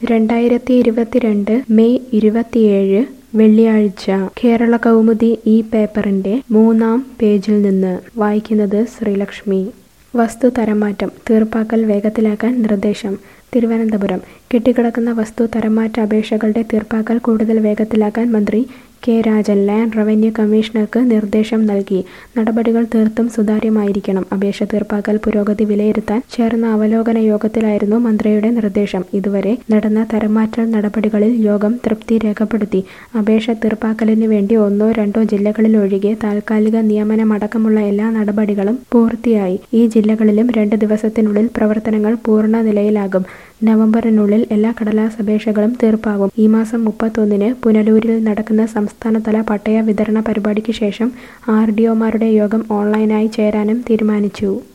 രണ്ടായിരത്തി ഇരുപത്തിരണ്ട് മെയ് ഇരുപത്തിയേഴ് വെള്ളിയാഴ്ച കേരള കൗമുദി ഈ പേപ്പറിന്റെ മൂന്നാം പേജിൽ നിന്ന് വായിക്കുന്നത് ശ്രീലക്ഷ്മി വസ്തു തരംമാറ്റം തീർപ്പാക്കൽ വേഗത്തിലാക്കാൻ നിർദ്ദേശം തിരുവനന്തപുരം കെട്ടിക്കിടക്കുന്ന വസ്തു തരംമാറ്റ അപേക്ഷകളുടെ തീർപ്പാക്കൽ കൂടുതൽ വേഗത്തിലാക്കാൻ മന്ത്രി കെ രാജൻ ലാൻഡ് റവന്യൂ കമ്മീഷണർക്ക് നിർദ്ദേശം നൽകി നടപടികൾ തീർത്തും സുതാര്യമായിരിക്കണം അപേക്ഷ തീർപ്പാക്കൽ പുരോഗതി വിലയിരുത്താൻ ചേർന്ന അവലോകന യോഗത്തിലായിരുന്നു മന്ത്രിയുടെ നിർദ്ദേശം ഇതുവരെ നടന്ന തരംമാറ്റൽ നടപടികളിൽ യോഗം തൃപ്തി രേഖപ്പെടുത്തി അപേക്ഷ തീർപ്പാക്കലിന് വേണ്ടി ഒന്നോ രണ്ടോ ജില്ലകളിൽ ഒഴികെ താൽക്കാലിക നിയമനമടക്കമുള്ള എല്ലാ നടപടികളും പൂർത്തിയായി ഈ ജില്ലകളിലും രണ്ട് ദിവസത്തിനുള്ളിൽ പ്രവർത്തനങ്ങൾ പൂർണ്ണ നിലയിലാകും നവംബറിനുള്ളിൽ എല്ലാ കടലാസ് അപേക്ഷകളും തീർപ്പാകും ഈ മാസം മുപ്പത്തൊന്നിന് പുനലൂരിൽ നടക്കുന്ന സംസ്ഥാനതല പട്ടയ വിതരണ പരിപാടിക്ക് ശേഷം ആർ ഡി ഒമാരുടെ യോഗം ഓൺലൈനായി ചേരാനും തീരുമാനിച്ചു